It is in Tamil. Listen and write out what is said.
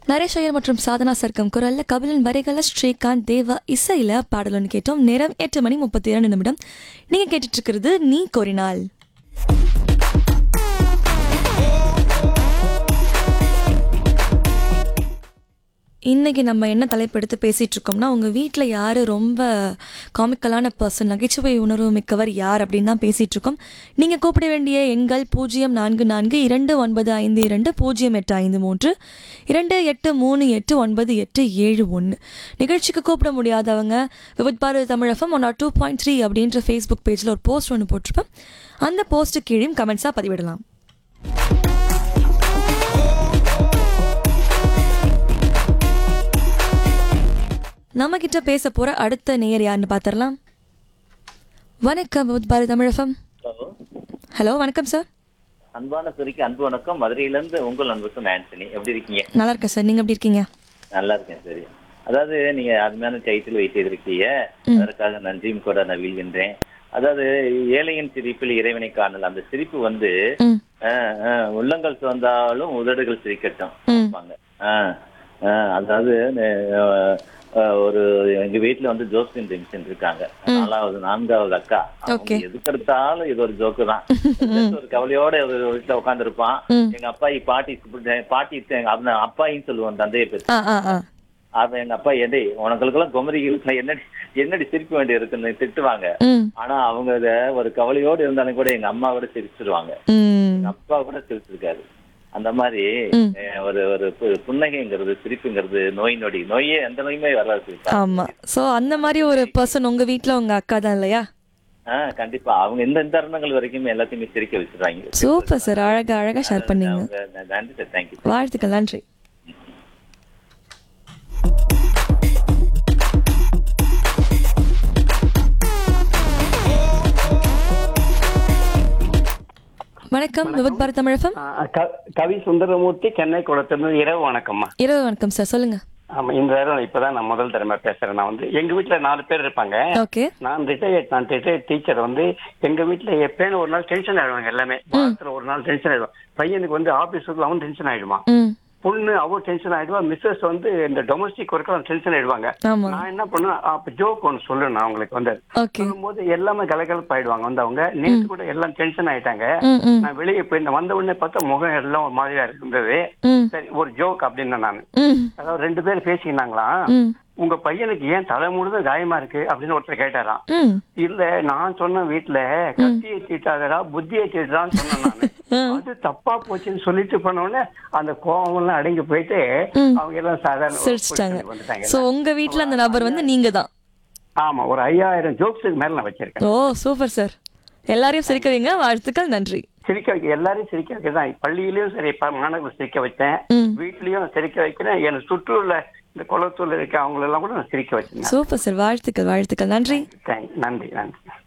நரேஷ் ஐயர் மற்றும் சாதனா சர்க்கம் குரல்ல கபிலன் வரிகள ஸ்ரீகாந்த் தேவா இசையில பாடலொன்று கேட்டோம் நேரம் எட்டு மணி முப்பத்தி இரண்டு நிமிடம் நீங்க கேட்டுட்டு இருக்கிறது நீ கோரினால் இன்னைக்கு நம்ம என்ன தலைப்பு எடுத்து பேசிட்டு இருக்கோம்னா உங்க வீட்டில் யாரு ரொம்ப காமிக்கலான பர்சன் நகைச்சுவை உணர்வு மிக்கவர் யார் அப்படின்னு தான் பேசிட்டு இருக்கோம் நீங்க கூப்பிட வேண்டிய எண்கள் பூஜ்ஜியம் நான்கு நான்கு இரண்டு ஒன்பது ஐந்து இரண்டு பூஜ்ஜியம் எட்டு ஐந்து மூன்று இரண்டு எட்டு மூணு எட்டு ஒன்பது எட்டு ஏழு ஒன்று நிகழ்ச்சிக்கு கூப்பிட முடியாதவங்க Vividh Bharathi Tamilagam one two point three அப்படின்ற ஃபேஸ்புக் பேஜில் ஒரு போஸ்ட் ஒன்று போட்டிருப்பேன் அந்த போஸ்ட்டு கீழேயும் கமெண்ட்ஸாக பதிவிடலாம் நம்ம கிட்ட பேச போற அடுத்த நேயர் யாருன்னு பார்த்துடலாம் வணக்கம் with Bharathi Tamilagam hello hello வணக்கம் சார் அன்பான சுரிக்கு அன்பு வணக்கம் மதுரையிலேருந்து உங்கள் அன்புக்கும் ஆண்டனி எப்படி இருக்கீங்க நல்லா இருக்கேன் சார் நீங்க எப்படி இருக்கீங்க நல்லா இருக்கேன் சரி அதாவது நீங்க அருமையான டைட்டில் வைத்திருக்கீங்க அதற்காக நன்றியும் கூட நான் வீழ்கின்றேன் அதாவது ஏழையின் சிரிப்பில் இறைவனை காணல் அந்த சிரிப்பு வந்து ம் ஆஹ், ஆஹ், உள்ளங்கள் சிவந்தாலும் உதடுகள் சிரிக்கட்டும் ம். சொல்லுவாங்க. ஆஹ், ஆஹ், அதாவது ஆஹ், ஆஹ், ஒரு எங்க வீட்டுல வந்து ஜோஸ்பின் ஜெங்ஷன் இருக்காங்க நாலாவது நான்காவது அக்கா அவங்க Okay. எதுக்கு எடுத்தாலும் இது ஒரு ஜோக்கு தான் Just ஒரு கவலையோட ஒரு வீட்டுல உட்கார்ந்து இருப்பான் ம். எங்க அப்பாயி பாட்டி பாட்டி எங்க அப்பாயின்னு சொல்லுவான் தந்தையை பத்தி ஆ ஆ ஆ அவன் எங்க அப்பா எடே உனங்களுக்கெல்லாம் குமரி இருக்குல்ல, என்னடி என்னடி சிரிக்க வேண்டி இருக்குன்னு திட்டுவாங்க ம் ஆனா அவங்க இத ஒரு கவலையோடு இருந்தாலும் கூட எங்க அம்மா கூட சிரிச்சிருவாங்க ம் எங்க அப்பா கூட சிரிச்சிருக்காரு அந்த மாதிரி ம். அஹ், ஒரு ஒரு பு- புன்னகைங்கிறது சிரிப்புங்கிறது நோய் நொடி நோயே எந்த நோயுமே வராது ஆமா சோ அந்த மாதிரி ஒரு பர்சன் உங்க வீட்ல உங்க அக்கா தான் இல்லையா ஆஹ் கண்டிப்பா அவங்க இந்த இந்த தருணங்கள் வரைக்கும் எல்லாத்தையுமே சிரிக்க வச்சிருவாங்க சூப்பர் சார் அழகா அழகா ஷேர் பண்ணீங்க அவங்க நன்றி சார் தேங்க்யூ வாழ்த்துக்கள் நன்றி வணக்கம் விவத் பாரத் தமிழகம் ஆ, க- கவி சுந்தரமூர்த்தி சென்னை குளத்திலிருந்து இரவு வணக்கம்மா இரவு வணக்கம் சார் சொல்லுங்க ஆமா இந்த நேரம் இப்பதான் நான் முதல் தடவை பேசுறேன் நான் வந்து எங்க வீட்டுல நாலு பேர் இருப்பாங்க ஓகே நான் ரிட்டையர்ட் நான் ரிட்டையர்ட் டீச்சர் வந்து எங்க வீட்டுல எப்பயும் ஒரு நாள் டென்ஷன் ஆயிடுவாங்க எல்லாமே வாரத்துல ஒரு நாள் டென்ஷன் ஆயிடுவான் பையனுக்கு வந்து ஆபீஸ் அவன் டென்ஷன் ஆயிடுவான் ம் பொண்ணு அவ டென்ஷன் ஆயிடுவா மிஸ்ஸஸ் வந்து இந்த டொமஸ்டிக் ஒர்க்கு டென்ஷன் ஆயிடுவாங்க ஆமா நான் என்ன பண்ணுவேன் அப்ப ஜோக் ஒன்று சொல்லணும் அவங்களுக்கு வந்து ஓகே சொல்லும்போது எல்லாமே கலகலப்பாயிடுவாங்க வந்து அவங்க நேற்று கூட எல்லாம் டென்ஷன் ஆயிட்டாங்க ம் ம் நான் வெளியே போய் வந்த உடனே பார்த்தா முகம் எல்லாம் ஒரு மாதிரியா இருந்தது ம் சரி ஒரு ஜோக் அப்படின்னு நான் ம் அதாவது ரெண்டு பேரும் பேசிக்கினாங்களா ம் உங்க பையனுக்கு ஏன் தலை முழுதும் காயமா இருக்கு அப்படின்னு ஒருத்தர் கேட்டாராம் ம் இல்ல நான் சொன்ன வீட்டுல கத்தியை தீட்டாதடா புத்தியை தீட்டான்னு சொன்னேன் நானு அது தப்பா போச்சுன்னு சொல்லிட்டு போன உடனே அந்த கோவம் எல்லாம் அடங்கி போயிட்டு அவங்க எல்லாம் சாதாரண ஒரு சிரிச்சிட்டாங்க பொசிஷனுக்கு வந்துட்டாங்க சோ உங்க வீட்ல அந்த நபர் வந்து நீங்க தான் ஆமா ஒரு ஐயாயிரம் ஜோக்ஸுக்கு மேல நான் வச்சிருக்கேன் ஓ சூப்பர் சார் எல்லாரையும் சிரிக்க வைங்க வாழ்த்துக்கள் நன்றி சிரிக்க வைக்க எல்லாரையும் சிரிக்க வைக்க தான் பள்ளியிலயும் சரி ப- மாணவர்கள் சிரிக்க வச்சேன் ம் வீட்லயும் சிரிக்க வைக்கிறேன் எனக்கு சுற்றுள்ள இந்த குளத்தூர்ல இருக்க அவங்களெல்லாம் கூட நான் சிரிக்க வச்சிருந்தேன் சூப்பர் சார் வாழ்த்துக்கள் வாழ்த்துக்கள் நன்றி தேங்க் நன்றி நன்றி